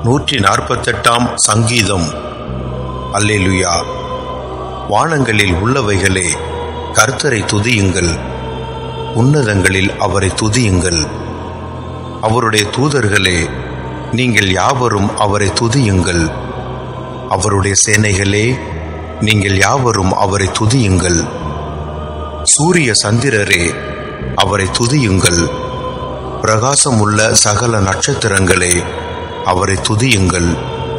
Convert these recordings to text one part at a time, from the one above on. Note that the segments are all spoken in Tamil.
நூற்றி நாற்பத்தெட்டாம் சங்கீதம் அல்லேலுயா வானங்களில் உள்ளவைகளே கர்த்தரை துதியுங்கள் உன்னதங்களில் அவரை துதியுங்கள் அவருடைய தூதர்களே நீங்கள் யாவரும் அவரை துதியுங்கள் அவருடைய சேனைகளே நீங்கள் யாவரும் அவரை துதியுங்கள் சூரிய சந்திரரே அவரை துதியுங்கள் பிரகாசமுள்ள சகல நட்சத்திரங்களே அவரை துதியுங்கள்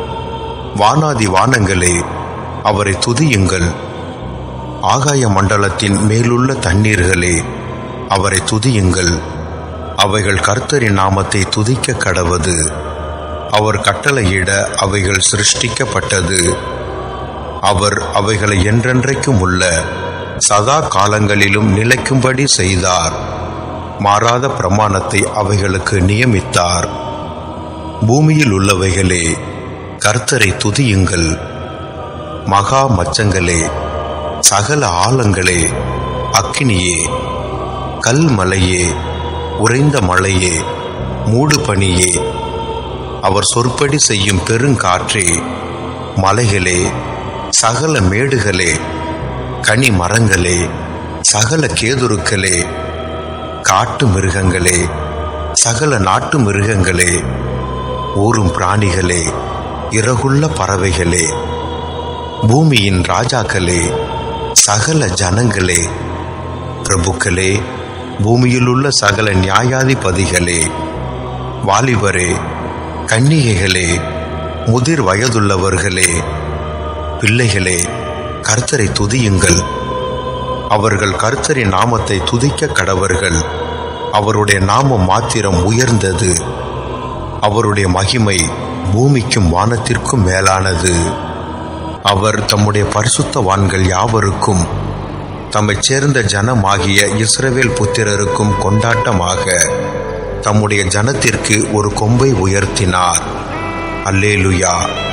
வானாதி வானங்களே அவரை துதியுங்கள் ஆகாய மண்டலத்தின் மேலுள்ள தண்ணீர்களே அவரை துதியுங்கள் அவைகள் கர்த்தரின் நாமத்தை துதிக்க கடவது அவர் கட்டளையிட அவைகள் சிருஷ்டிக்கப்பட்டது அவர் அவைகளை என்றென்றைக்கும் உள்ள சதா காலங்களிலும் நிலைக்கும்படி செய்தார் மாறாத பிரமாணத்தை அவைகளுக்கு நியமித்தார் பூமியில் உள்ளவைகளே கர்த்தரை துதியுங்கள் மகா மச்சங்களே சகல ஆழங்களே அக்கினியே கல்மலையே உறைந்த மலையே மூடு பனியே அவர் சொற்படி செய்யும் பெருங்காற்றே மலைகளே சகல மேடுகளே கனி மரங்களே சகல கேதுருக்களே காட்டு மிருகங்களே சகல நாட்டு மிருகங்களே ஊரும் பிராணிகளே இறகுள்ள பறவைகளே பூமியின் ராஜாக்களே சகல ஜனங்களே பிரபுக்களே பூமியிலுள்ள சகல நியாயாதிபதிகளே வாலிபரே கன்னிகைகளே முதிர் வயதுள்ளவர்களே பிள்ளைகளே கர்த்தரை துதியுங்கள் அவர்கள் கர்த்தரின் நாமத்தை துதிக்க கடவர்கள் அவருடைய நாமம் மாத்திரம் உயர்ந்தது அவருடைய மகிமை பூமிக்கும் வானத்திற்கும் மேலானது அவர் தம்முடைய பரிசுத்தவான்கள் யாவருக்கும் தம்மைச் சேர்ந்த ஜனமாகிய இஸ்ரவேல் புத்திரருக்கும் கொண்டாட்டமாக தம்முடைய ஜனத்திற்கு ஒரு கொம்பை உயர்த்தினார் அல்லேலுயா